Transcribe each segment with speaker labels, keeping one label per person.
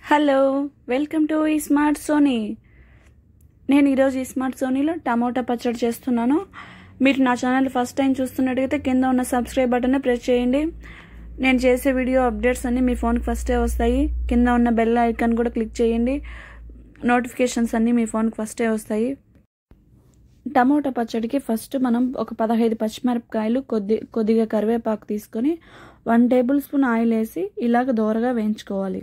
Speaker 1: hello welcome to ఈ smart Soni నేను ఈరోజు ఈ స్మార్ట్ సోనీలో టమోటా పచ్చడి చేస్తున్నాను మీరు నా ఛానల్ ఫస్ట్ టైం చూస్తున్నట్టయితే కింద ఉన్న సబ్స్క్రైబ్ బటన్ ప్రెస్ చేయండి నేను చేసే వీడియో అప్డేట్స్ అన్నీ మీ ఫోన్కి ఫస్టే వస్తాయి కింద ఉన్న బెల్ ఐకాన్ కూడా క్లిక్ చేయండి నోటిఫికేషన్స్ అన్నీ మీ ఫోన్కి ఫస్టే వస్తాయి టమోటా పచ్చడికి ఫస్ట్ మనం ఒక పదహైదు పచ్చిమిరపకాయలు కొద్ది కొద్దిగా కరివేపాకు తీసుకొని వన్ టేబుల్ స్పూన్ ఆయిల్ వేసి ఇలాగ దోరగా వేయించుకోవాలి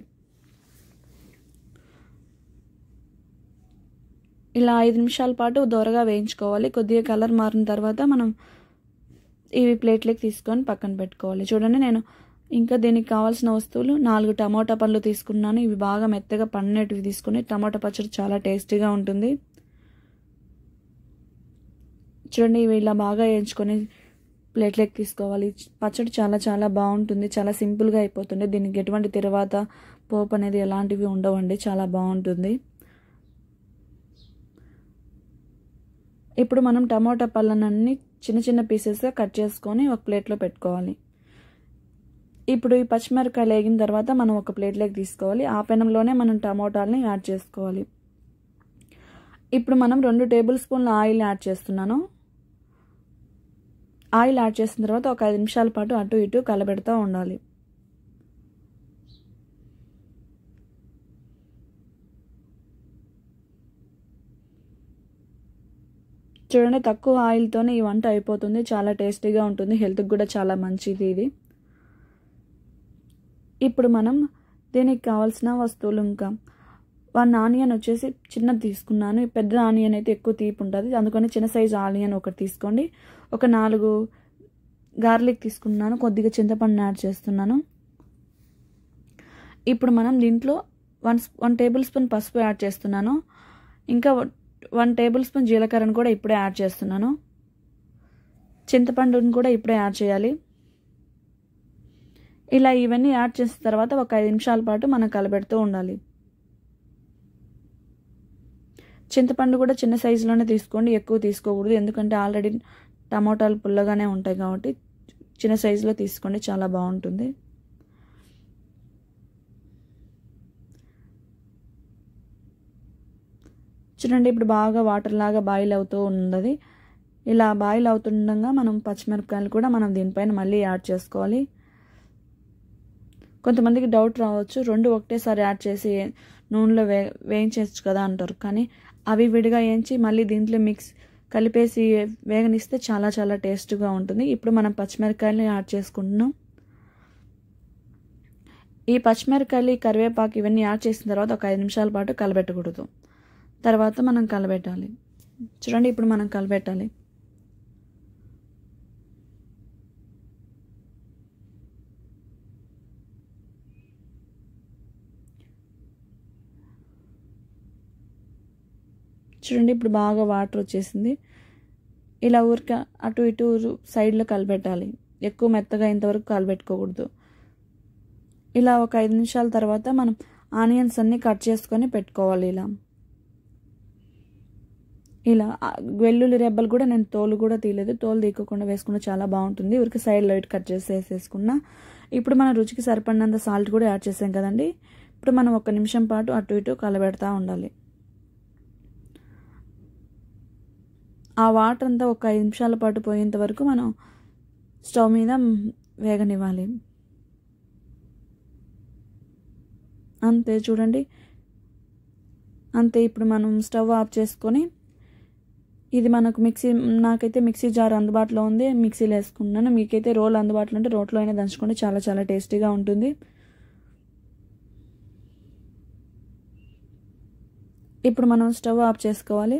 Speaker 1: ఇలా ఐదు నిమిషాల పాటు దోరగా వేయించుకోవాలి కొద్దిగా కలర్ మారిన తర్వాత మనం ఇవి ప్లేట్లోకి తీసుకొని పక్కన పెట్టుకోవాలి చూడండి నేను ఇంకా దీనికి కావాల్సిన వస్తువులు నాలుగు టమోటా పండ్లు తీసుకున్నాను ఇవి బాగా మెత్తగా పండినటివి తీసుకుని టమోటా పచ్చడి చాలా టేస్టీగా ఉంటుంది చూడండి ఇవి ఇలా బాగా వేయించుకొని ప్లేట్లోకి తీసుకోవాలి పచ్చడి చాలా చాలా బాగుంటుంది చాలా సింపుల్గా అయిపోతుంది దీనికి ఎటువంటి తర్వాత పోపు అనేది ఎలాంటివి ఉండవండి చాలా బాగుంటుంది ఇప్పుడు మనం టమోటా పళ్ళనన్నీ చిన్న చిన్న పీసెస్గా కట్ చేసుకొని ఒక ప్లేట్లో పెట్టుకోవాలి ఇప్పుడు ఈ పచ్చిమిరపకాయలు వేగిన తర్వాత మనం ఒక ప్లేట్లోకి తీసుకోవాలి ఆ పెనంలోనే మనం టమోటాలని యాడ్ చేసుకోవాలి ఇప్పుడు మనం రెండు టేబుల్ స్పూన్ల ఆయిల్ యాడ్ చేస్తున్నాను ఆయిల్ యాడ్ చేసిన తర్వాత ఒక ఐదు నిమిషాల పాటు అటు ఇటు కలబెడతా ఉండాలి చూడండి తక్కువ ఆయిల్తోనే ఈ వంట అయిపోతుంది చాలా టేస్టీగా ఉంటుంది హెల్త్కి కూడా చాలా మంచిది ఇది ఇప్పుడు మనం దీనికి కావాల్సిన వస్తువులు ఇంకా వన్ ఆనియన్ వచ్చేసి చిన్నది తీసుకున్నాను పెద్ద ఆనియన్ అయితే ఎక్కువ తీపి ఉంటుంది అందుకని చిన్న సైజు ఆనియన్ ఒకటి తీసుకోండి ఒక నాలుగు గార్లిక్ తీసుకున్నాను కొద్దిగా చింతపండు యాడ్ చేస్తున్నాను ఇప్పుడు మనం దీంట్లో వన్ వన్ టేబుల్ స్పూన్ పసుపు యాడ్ చేస్తున్నాను ఇంకా వన్ టేబుల్ స్పూన్ జీలకర్రను కూడా ఇప్పుడే యాడ్ చేస్తున్నాను చింతపండుని కూడా ఇప్పుడే యాడ్ చేయాలి ఇలా ఇవన్నీ యాడ్ చేసిన తర్వాత ఒక ఐదు నిమిషాల పాటు మనం కలబెడుతూ ఉండాలి చింతపండు కూడా చిన్న సైజులోనే తీసుకోండి ఎక్కువ తీసుకోకూడదు ఎందుకంటే ఆల్రెడీ టమోటాలు పుల్లగానే ఉంటాయి కాబట్టి చిన్న సైజులో తీసుకోండి చాలా బాగుంటుంది చూడండి ఇప్పుడు బాగా వాటర్ లాగా బాయిల్ అవుతూ ఉన్నది ఇలా బాయిల్ అవుతుండగా మనం పచ్చిమిరపకాయలు కూడా మనం దీనిపైన మళ్ళీ యాడ్ చేసుకోవాలి కొంతమందికి డౌట్ రావచ్చు రెండు ఒకటేసారి యాడ్ చేసి నూనెలో వే వేయించవచ్చు కదా అంటారు కానీ అవి విడిగా వేయించి మళ్ళీ దీంట్లో మిక్స్ కలిపేసి వేగనిస్తే చాలా చాలా టేస్ట్గా ఉంటుంది ఇప్పుడు మనం పచ్చిమిరపకాయలు యాడ్ చేసుకుంటున్నాం ఈ పచ్చిమిరపకాయలు కరివేపాకు ఇవన్నీ యాడ్ చేసిన తర్వాత ఒక ఐదు నిమిషాల పాటు కలబెట్టకూడదు తర్వాత మనం కలబెట్టాలి చూడండి ఇప్పుడు మనం కలబెట్టాలి చూడండి ఇప్పుడు బాగా వాటర్ వచ్చేసింది ఇలా ఊరిక అటు ఇటు సైడ్లో కలబెట్టాలి ఎక్కువ మెత్తగా ఇంతవరకు కలబెట్టుకోకూడదు ఇలా ఒక ఐదు నిమిషాల తర్వాత మనం ఆనియన్స్ అన్నీ కట్ చేసుకొని పెట్టుకోవాలి ఇలా ఇలా వెల్లుల్లి రెబ్బలు కూడా నేను తోలు కూడా తీయలేదు తోలు తీయకుండా వేసుకున్న చాలా బాగుంటుంది ఊరికి సైడ్ లైట్ కట్ చేసి వేసేసుకున్నా ఇప్పుడు మన రుచికి సరిపడినంత సాల్ట్ కూడా యాడ్ చేసాం కదండి ఇప్పుడు మనం ఒక నిమిషం పాటు అటు ఇటు కలబెడతా ఉండాలి ఆ వాటర్ అంతా ఒక ఐదు నిమిషాల పాటు పోయేంత వరకు మనం స్టవ్ మీద వేగనివ్వాలి అంతే చూడండి అంతే ఇప్పుడు మనం స్టవ్ ఆఫ్ చేసుకొని ఇది మనకు మిక్సీ నాకైతే మిక్సీ జార్ అందుబాటులో ఉంది మిక్సీలో వేసుకున్నాను మీకైతే రోల్ అందుబాటులో ఉంటే రోట్లో అయినా దంచుకోండి చాలా చాలా టేస్టీగా ఉంటుంది ఇప్పుడు మనం స్టవ్ ఆఫ్ చేసుకోవాలి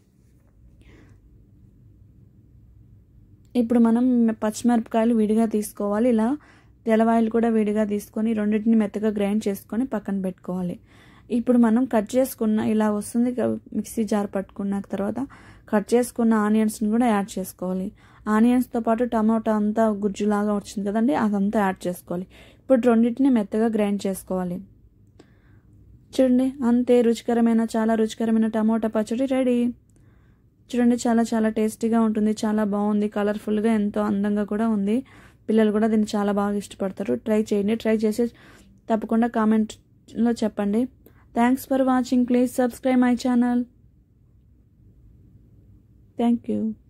Speaker 1: ఇప్పుడు మనం పచ్చిమిరపకాయలు విడిగా తీసుకోవాలి ఇలా తెల్లవాయలు కూడా విడిగా తీసుకొని రెండింటిని మెత్తగా గ్రైండ్ చేసుకొని పక్కన పెట్టుకోవాలి ఇప్పుడు మనం కట్ చేసుకున్న ఇలా వస్తుంది మిక్సీ జార్ పట్టుకున్న తర్వాత కట్ చేసుకున్న ఆనియన్స్ని కూడా యాడ్ చేసుకోవాలి ఆనియన్స్తో పాటు టమాటా అంతా గుజ్జులాగా వచ్చింది కదండి అదంతా యాడ్ చేసుకోవాలి ఇప్పుడు రెండింటిని మెత్తగా గ్రైండ్ చేసుకోవాలి చూడండి అంతే రుచికరమైన చాలా రుచికరమైన టమాటా పచ్చడి రెడీ చూడండి చాలా చాలా టేస్టీగా ఉంటుంది చాలా బాగుంది కలర్ఫుల్గా ఎంతో అందంగా కూడా ఉంది పిల్లలు కూడా దీన్ని చాలా బాగా ఇష్టపడతారు ట్రై చేయండి ట్రై చేసి తప్పకుండా కామెంట్ కామెంట్లో చెప్పండి thanks for watching please subscribe my channel thank you